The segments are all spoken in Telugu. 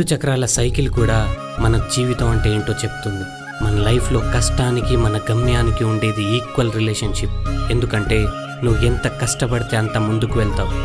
రెండు చక్రాల సైకిల్ కూడా మన జీవితం అంటే ఏంటో చెప్తుంది మన లైఫ్లో కష్టానికి మన గమ్యానికి ఉండేది ఈక్వల్ రిలేషన్షిప్ ఎందుకంటే నువ్వు ఎంత కష్టపడితే అంత ముందుకు వెళ్తావు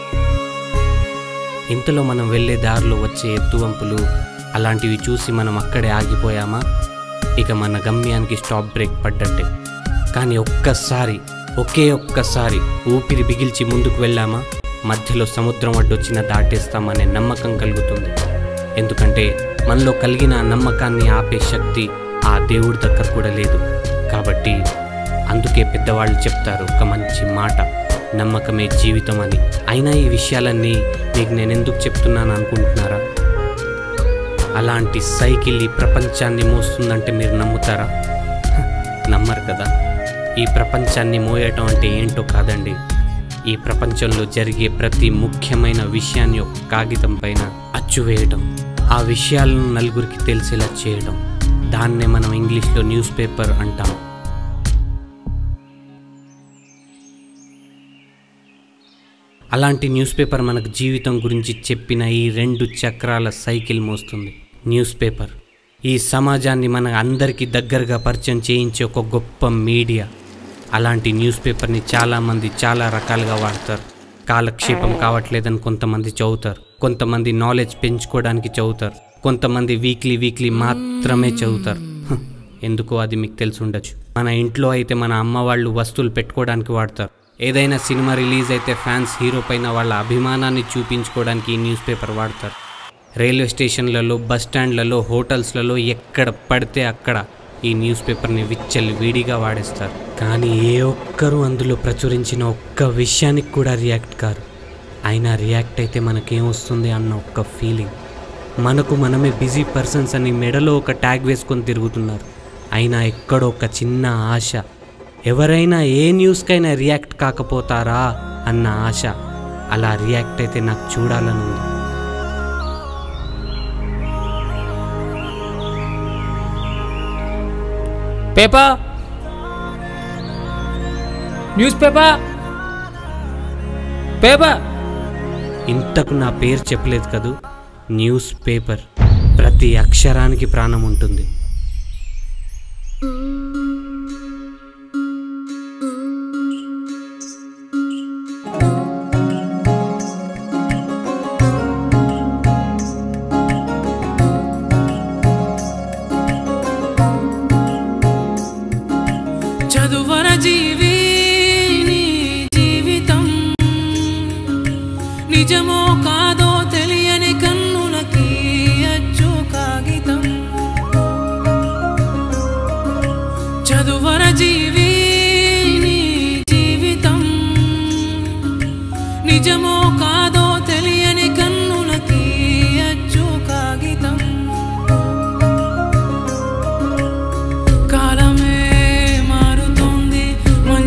ఇంతలో మనం వెళ్ళే దారిలో వచ్చే ఎత్తువంపులు అలాంటివి చూసి మనం అక్కడే ఆగిపోయామా ఇక మన గమ్యానికి స్టాప్ బ్రేక్ పడ్డట్టే కానీ ఒక్కసారి ఒకే ఒక్కసారి ఊపిరి బిగిల్చి ముందుకు వెళ్ళామా మధ్యలో సముద్రం అడ్డొచ్చిన దాటేస్తామనే నమ్మకం కలుగుతుంది ఎందుకంటే మనలో కలిగిన ఆ నమ్మకాన్ని ఆపే శక్తి ఆ దేవుడి దగ్గర కూడా లేదు కాబట్టి అందుకే పెద్దవాళ్ళు చెప్తారు ఒక మంచి మాట నమ్మకమే జీవితం అని అయినా ఈ విషయాలన్నీ మీకు నేను ఎందుకు చెప్తున్నాను అనుకుంటున్నారా అలాంటి సైకిల్ ఈ ప్రపంచాన్ని మోస్తుందంటే మీరు నమ్ముతారా హ, నమ్మరు కదా ఈ ప్రపంచాన్ని మోయటం అంటే ఏంటో కాదండి ఈ ప్రపంచంలో జరిగే ప్రతి ముఖ్యమైన విషయాన్ని ఒక కాగితం పైన అచ్చు వేయటం ఆ విషయాలను నలుగురికి తెలిసేలా చేయడం దాన్నే మనం ఇంగ్లీష్లో న్యూస్ పేపర్ అంటాం అలాంటి న్యూస్ పేపర్ మనకు జీవితం గురించి చెప్పిన ఈ రెండు చక్రాల సైకిల్ మోస్తుంది న్యూస్ పేపర్ ఈ సమాజాన్ని మన అందరికీ దగ్గరగా పరిచయం చేయించే ఒక గొప్ప మీడియా అలాంటి న్యూస్ పేపర్ని చాలామంది చాలా రకాలుగా వాడతారు కాలక్షేపం కావట్లేదని కొంతమంది చదువుతారు కొంతమంది నాలెడ్జ్ పెంచుకోవడానికి చదువుతారు కొంతమంది వీక్లీ వీక్లీ మాత్రమే చదువుతారు హ్, ఎందుకో అది మీకు తెలిసి ఉండొచ్చు మన ఇంట్లో అయితే మన అమ్మ వాళ్ళు వస్తువులు పెట్టుకోవడానికి వాడతారు ఏదైనా సినిమా రిలీజ్ అయితే ఫ్యాన్స్ హీరో పైన వాళ్ళ అభిమానాన్ని చూపించుకోవడానికి ఈ న్యూస్ పేపర్ వాడతారు రైల్వే స్టేషన్లలో బస్ స్టాండ్లలో హోటల్స్లలో ఎక్కడ పడితే అక్కడ ఈ న్యూస్ పేపర్ని విచ్చలు వీడిగా వాడేస్తారు కానీ ఏ ఒక్కరూ అందులో ప్రచురించిన ఒక్క విషయానికి కూడా రియాక్ట్ కారు అయినా రియాక్ట్ అయితే మనకేమొస్తుంది అన్న ఒక్క ఫీలింగ్ మనకు మనమే బిజీ పర్సన్స్ అని మెడలో ఒక ట్యాగ్ వేసుకొని తిరుగుతున్నారు అయినా ఎక్కడో ఒక చిన్న ఆశ ఎవరైనా ఏ న్యూస్కైనా రియాక్ట్ కాకపోతారా అన్న ఆశ అలా రియాక్ట్ అయితే నాకు చూడాలని ఉంది పేపర్ న్యూస్ పేపర్ పేపర్ ఇంతకు నా పేరు చెప్పలేదు కదూ న్యూస్ పేపర్ ప్రతి అక్షరానికి ప్రాణం ఉంటుంది చదువర జీవి నీ జీవితం నిజమో కాదో తెలియని కన్నులకి అచ్చు కాగితం చదువర జీవి నీ జీవితం నిజమో కాదో తెలియని కన్నులకి అచ్చు కాగితం కాలమే మారుతోంది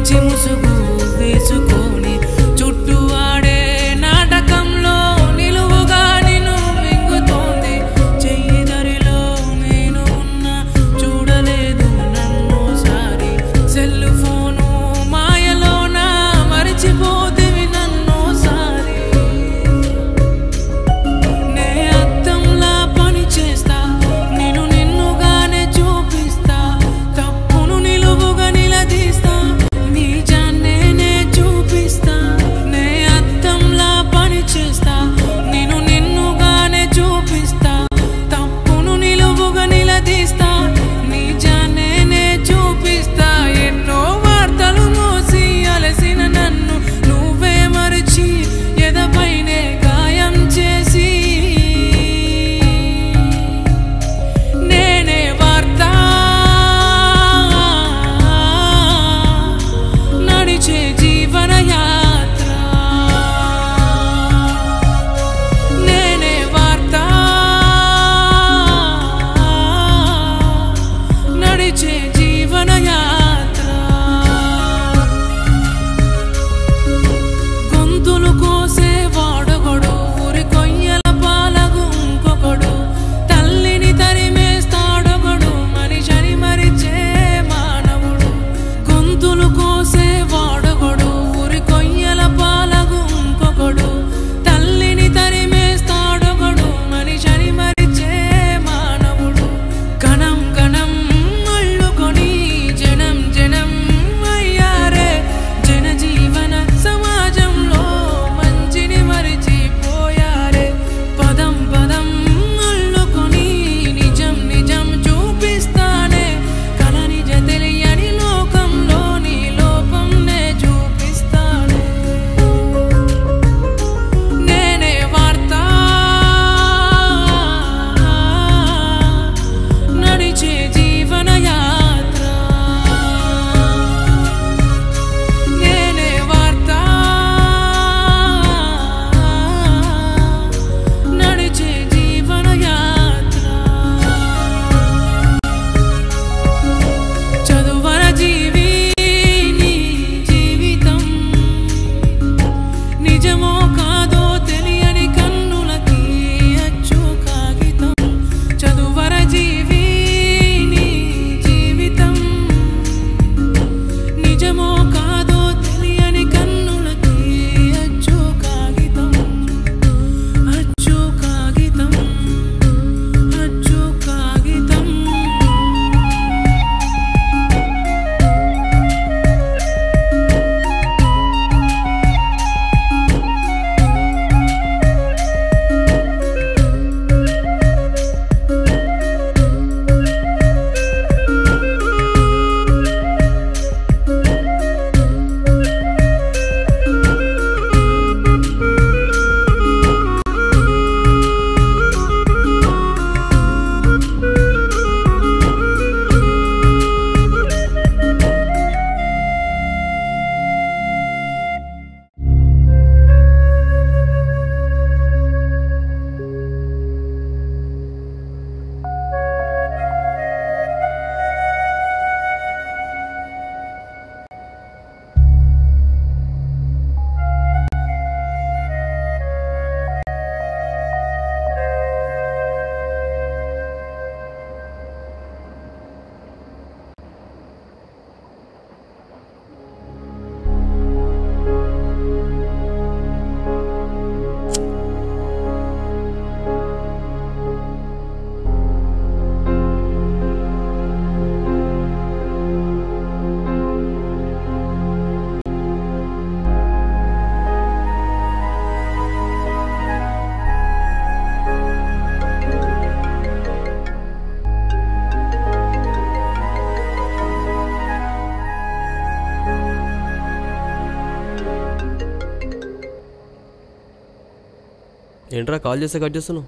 ఏంట్రా కాల్ చేస్తే కట్ చేస్తున్నావు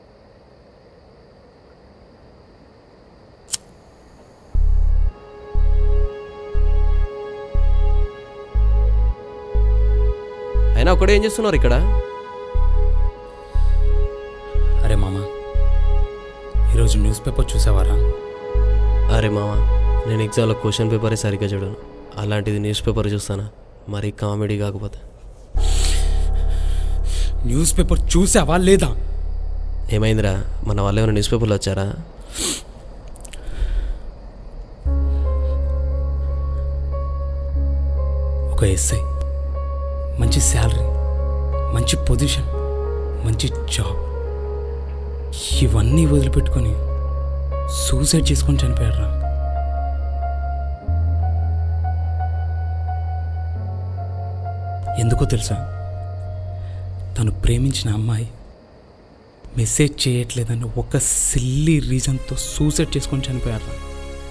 అయినా ఒకడే ఏం చేస్తున్నారు ఇక్కడ అరే మామ ఈరోజు న్యూస్ పేపర్ చూసావారా అరే మామ నేను ఎగ్జామ్లో క్వశ్చన్ పేపరే సరిగ్గా చూడను అలాంటిది న్యూస్ పేపర్ చూస్తానా మరీ కామెడీ కాకపోతే న్యూస్ పేపర్ చూసావా లేదా ఏమైందిరా మన వాళ్ళు ఏమైనా న్యూస్ పేపర్లు వచ్చారా ఒక ఎస్ఐ మంచి శాలరీ మంచి పొజిషన్ మంచి జాబ్ ఇవన్నీ వదిలిపెట్టుకొని సూసైడ్ చేసుకొని చనిపోయాడు రా ఎందుకో తెలుసా తను ప్రేమించిన అమ్మాయి మెసేజ్ చేయట్లేదని ఒక సిల్లీ రీజన్తో సూసైడ్ చేసుకొని చనిపోయారు రా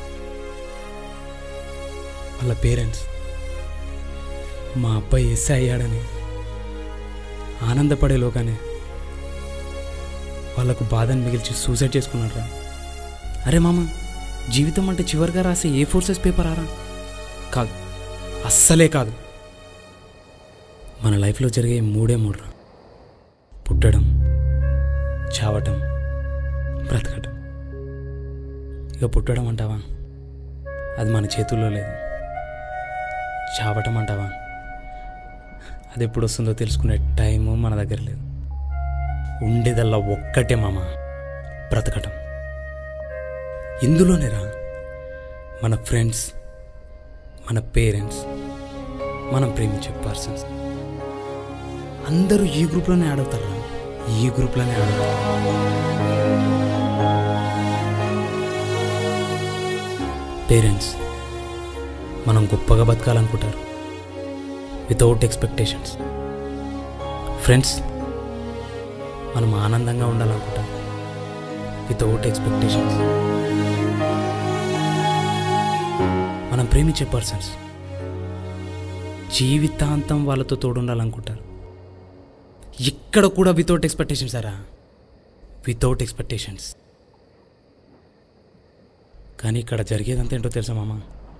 వాళ్ళ పేరెంట్స్ మా అబ్బాయి ఎస్ఐ అయ్యాడని ఆనందపడేలోగానే వాళ్ళకు బాధను మిగిల్చి సూసైడ్ చేసుకున్నారా అరే మామ జీవితం అంటే చివరిగా రాసే ఏ ఫోర్సెస్ పేపర్ ఆరా కాదు అస్సలే కాదు మన లైఫ్లో జరిగే మూడే మూడు రా పుట్టడం చావటం బ్రతకటం ఇక పుట్టడం అంటావా అది మన చేతుల్లో లేదు చావటం అంటావా అది ఎప్పుడు వస్తుందో తెలుసుకునే టైము మన దగ్గర లేదు ఉండేదల్లా ఒక్కటే మామ బ్రతకటం ఇందులోనేరా మన ఫ్రెండ్స్ మన పేరెంట్స్ మనం ప్రేమించే పర్సన్స్ అందరూ ఈ గ్రూప్లోనే యాడ్ అవుతారా ఈ గ్రూప్లోనే యాడ్ అవుతారు పేరెంట్స్ మనం గొప్పగా బతకాలనుకుంటారు వితౌట్ ఎక్స్పెక్టేషన్స్ ఫ్రెండ్స్ మనం ఆనందంగా ఉండాలనుకుంటాం వితౌట్ ఎక్స్పెక్టేషన్స్ మనం ప్రేమించే పర్సన్స్ జీవితాంతం వాళ్ళతో తోడుండాలనుకుంటారు ఇక్కడ కూడా వితౌట్ ఎక్స్పెక్టేషన్స్ అరా వితౌట్ ఎక్స్పెక్టేషన్స్ కానీ ఇక్కడ జరిగేదంతా ఏంటో తెలుసా మామ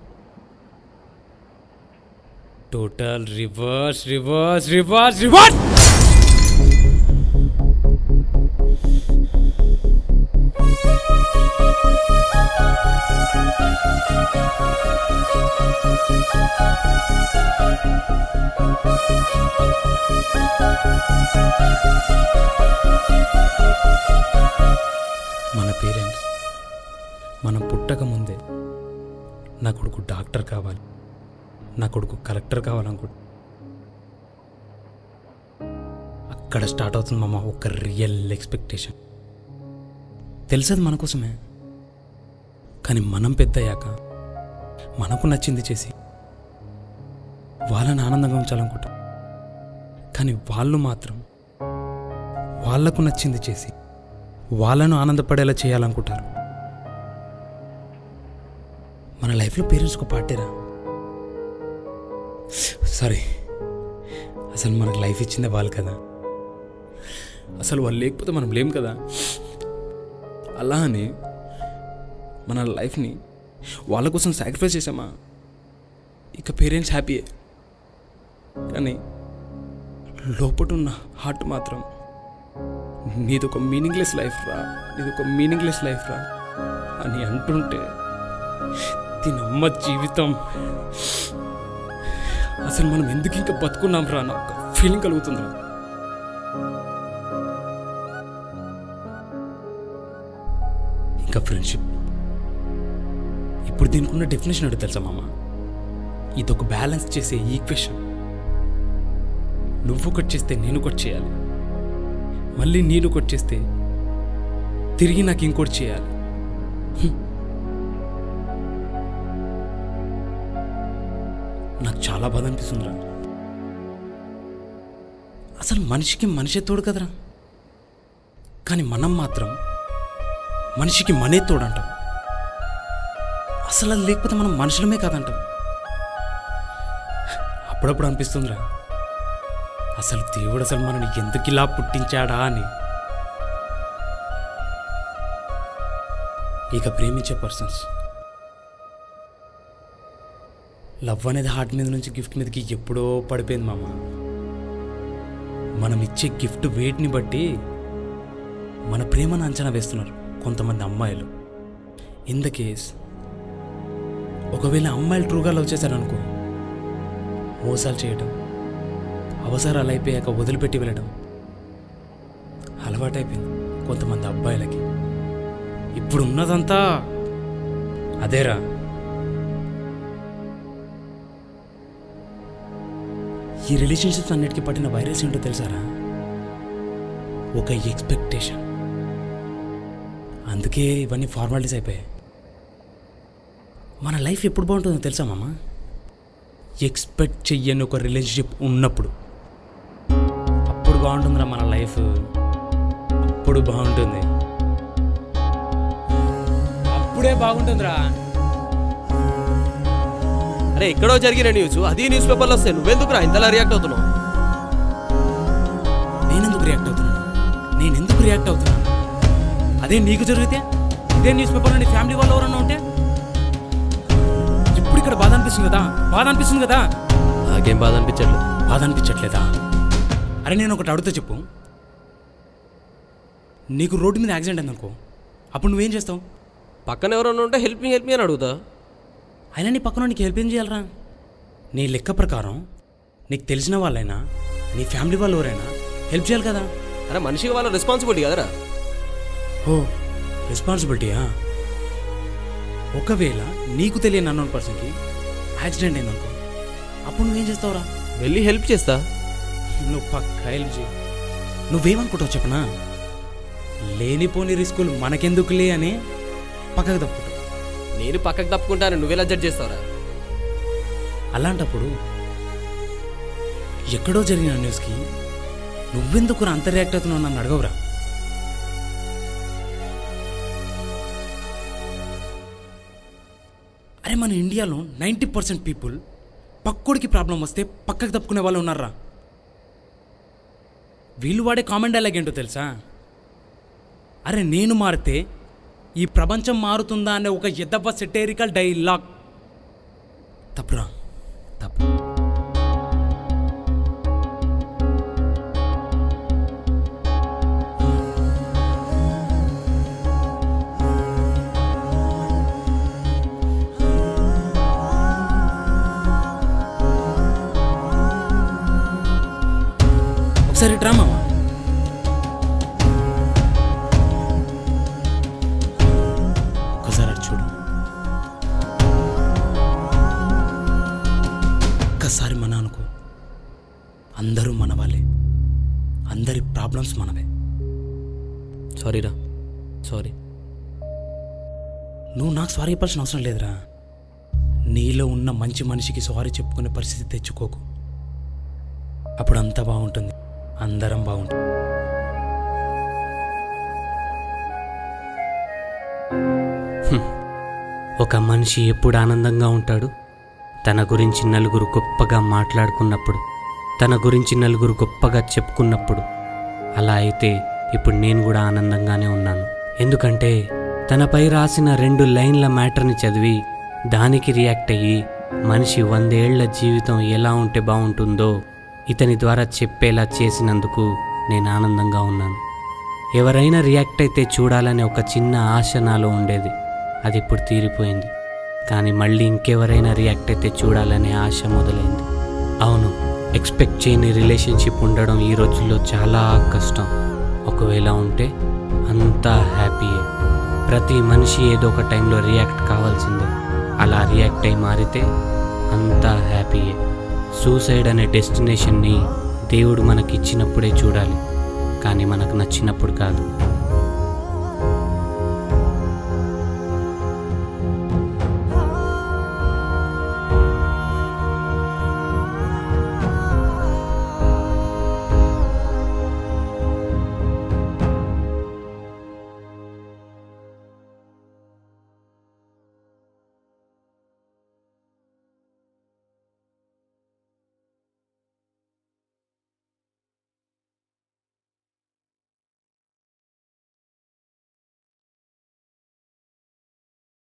total reverse reverse reverse reverse మన పేరెంట్స్ మనం పుట్టక ముందే నా కొడుకు డాక్టర్ కావాలి నా కొడుకు కలెక్టర్ కావాలనుకుంటు అక్కడ స్టార్ట్ అవుతుంది మామ ఒక రియల్ ఎక్స్పెక్టేషన్ తెలిసేది మన కోసమే కానీ మనం పెద్ద అయ్యాక మనకు నచ్చింది చేసి వాళ్ళని ఆనందంగా ఉంచాలనుకుంటాం కానీ వాళ్ళు మాత్రం వాళ్లకు నచ్చింది చేసి వాళ్ళను ఆనందపడేలా చేయాలనుకుంటారు మన లైఫ్లో పేరెంట్స్కి పార్టీరా సారీ అసలు మనకు లైఫ్ ఇచ్చిందే వాళ్ళు కదా అసలు వాళ్ళు లేకపోతే మనం లేం కదా అలా అని మన లైఫ్ని వాళ్ళ కోసం సాక్రిఫైస్ చేసామా ఇక పేరెంట్స్ హ్యాపీయే కానీ లోపట ఉన్న హార్ట్ మాత్రం నీది ఒక మీనింగ్లెస్ లైఫ్ రా నీది ఒక మీనింగ్లెస్ లైఫ్ రా అని అంటుంటే దీని అమ్మ జీవితం అసలు మనం ఎందుకు ఇంకా బతుకున్నాం రా నాకు ఫీలింగ్ కలుగుతుంది రా ఇంకా ఫ్రెండ్షిప్ ఇప్పుడు దీనికి ఉన్న డెఫినేషన్ అడుగు తెలుసా మామ ఇది ఒక బ్యాలెన్స్ చేసే ఈక్వేషన్ నువ్వు ఒకటి చేస్తే నేను ఒకటి చేయాలి మళ్ళీ నేను ఒకటి చేస్తే తిరిగి నాకు ఇంకోటి చేయాలి హ్మ్. నాకు చాలా బాధ అనిపిస్తుందిరా అసలు మనిషికి మనిషే తోడు కదరా కానీ మనం మాత్రం మనిషికి మనే తోడు అంటాం అసలు అది లేకపోతే మనం మనుషులమే కాదంటాం అప్పుడప్పుడు అనిపిస్తుందిరా అసలు దేవుడు అసలు మనని ఎందుకు ఇలా పుట్టించాడా అని ఇక ప్రేమించే పర్సన్స్ లవ్ అనేది హార్ట్ మీద నుంచి గిఫ్ట్ మీదకి ఎప్పుడో పడిపోయింది మామ మనం ఇచ్చే గిఫ్ట్ వెయిట్ని బట్టి మన ప్రేమను అంచనా వేస్తున్నారు కొంతమంది అమ్మాయిలు ఇన్ ద కేస్ ఒకవేళ అమ్మాయిలు ట్రూగా లవ్ చేశారనుకో మోసాలు చేయటం అవసరాలు అయిపోయాక వదిలిపెట్టి వెళ్ళడం అలవాటైపోయింది కొంతమంది అబ్బాయిలకి ఇప్పుడు ఉన్నదంతా అదేరా ఈ రిలేషన్షిప్స్ అన్నిటికీ పట్టిన వైరస్ ఏంటో తెలుసారా ఒక ఎక్స్పెక్టేషన్ అందుకే ఇవన్నీ ఫార్మాలిటీస్ అయిపోయాయి మన లైఫ్ ఎప్పుడు బాగుంటుందో తెలుసా మామ ఎక్స్పెక్ట్ చెయ్యని ఒక రిలేషన్షిప్ ఉన్నప్పుడు అప్పుడు బాగుంటుందిరా మన లైఫ్ అప్పుడు బాగుంటుంది అప్పుడే బాగుంటుందిరా అరే ఎక్కడో జరిగిన న్యూస్ అది న్యూస్ పేపర్లో వస్తే నువ్వెందుకురా ఇంతలా రియాక్ట్ అవుతున్నావు నేనెందుకు రియాక్ట్ అవుతున్నాను నేను ఎందుకు రియాక్ట్ అవుతున్నాను అదే నీకు జరిగితే ఇదే న్యూస్ పేపర్లో నీ ఫ్యామిలీ వాళ్ళు ఎవరన్నా ఉంటే ఇప్పుడు ఇక్కడ బాధ అనిపిస్తుంది కదా బాధ అనిపిస్తుంది కదా నాకేం బాధ అనిపించట్లేదు బాధ అనిపించట్లేదా అరే నేను ఒకటి అడుగుతా చెప్పు నీకు రోడ్డు మీద యాక్సిడెంట్ అయిందనుకో అప్పుడు నువ్వేం చేస్తావు పక్కన ఎవరైనా ఉంటే హెల్ప్ మీ హెల్ప్ మీ అని అడుగుతా అయినా నీ పక్కన నీకు హెల్ప్ ఏం చేయాలరా నీ లెక్క ప్రకారం నీకు తెలిసిన వాళ్ళైనా నీ ఫ్యామిలీ వాళ్ళు ఎవరైనా హెల్ప్ చేయాలి కదా అరే మనిషికి వాళ్ళ రెస్పాన్సిబిలిటీ కదరా ఓ రెస్పాన్సిబిలిటీయా ఒకవేళ నీకు తెలియని అన్నోన్ పర్సన్కి యాక్సిడెంట్ అయిందనుకో అప్పుడు నువ్వేం చేస్తావురా వెళ్ళి హెల్ప్ చేస్తా నువ్వు పక్క హెల్ప్ చేయి నువ్వేమనుకుంటావు చెప్పనా లేనిపోని రిస్కులు మనకెందుకులే అని పక్కకు తప్పుకుంటావు నేను పక్కకు తప్పుకుంటాను నువ్వెలా జడ్జ్ చేస్తావురా అలాంటప్పుడు ఎక్కడో జరిగిన న్యూస్కి నువ్వెందుకు అంత రియాక్ట్ అవుతున్నావు నన్ను అడగవురా అరే మన ఇండియాలో నైంటీ పర్సెంట్ పీపుల్ పక్కోడికి ప్రాబ్లం వస్తే పక్కకు తప్పుకునే వాళ్ళు ఉన్నారా వీళ్ళు వాడే కామెంట్ డైలాగ్ ఏంటో తెలుసా అరే నేను మారితే ఈ ప్రపంచం మారుతుందా అనే ఒక ఎద్దవ సెటేరికల్ డైలాగ్ తప్పురా తప్పు ఒకసారి డ్రామా ఒకసారి అటు చూడు ఒక్కసారి మన అనుకో అందరూ మన వాళ్ళే అందరి ప్రాబ్లమ్స్ మనవే సారీరా సారీ నువ్వు నాకు సారీ చెప్పాల్సిన అవసరం లేదురా నీలో ఉన్న మంచి మనిషికి సారీ చెప్పుకునే పరిస్థితి తెచ్చుకోకు అప్పుడు అంతా బాగుంటుంది అందరం బాగుంటుంది ఒక మనిషి ఎప్పుడు ఆనందంగా ఉంటాడు తన గురించి నలుగురు గొప్పగా మాట్లాడుకున్నప్పుడు తన గురించి నలుగురు గొప్పగా చెప్పుకున్నప్పుడు అలా అయితే ఇప్పుడు నేను కూడా ఆనందంగానే ఉన్నాను ఎందుకంటే తనపై రాసిన రెండు లైన్ల మ్యాటర్ని చదివి దానికి రియాక్ట్ అయ్యి మనిషి వందేళ్ల జీవితం ఎలా ఉంటే బాగుంటుందో ఇతని ద్వారా చెప్పేలా చేసినందుకు నేను ఆనందంగా ఉన్నాను ఎవరైనా రియాక్ట్ అయితే చూడాలనే ఒక చిన్న ఆశ నాలో ఉండేది అది ఇప్పుడు తీరిపోయింది కానీ మళ్ళీ ఇంకెవరైనా రియాక్ట్ అయితే చూడాలనే ఆశ మొదలైంది అవును ఎక్స్పెక్ట్ చేయని రిలేషన్షిప్ ఉండడం ఈ రోజుల్లో చాలా కష్టం ఒకవేళ ఉంటే అంతా హ్యాపీయే ప్రతి మనిషి ఏదో ఒక టైంలో రియాక్ట్ కావాల్సిందే అలా రియాక్ట్ అయి మారితే అంతా హ్యాపీయే సూసైడ్ అనే డెస్టినేషన్ని దేవుడు మనకిచ్చినప్పుడే చూడాలి కానీ మనకు నచ్చినప్పుడు కాదు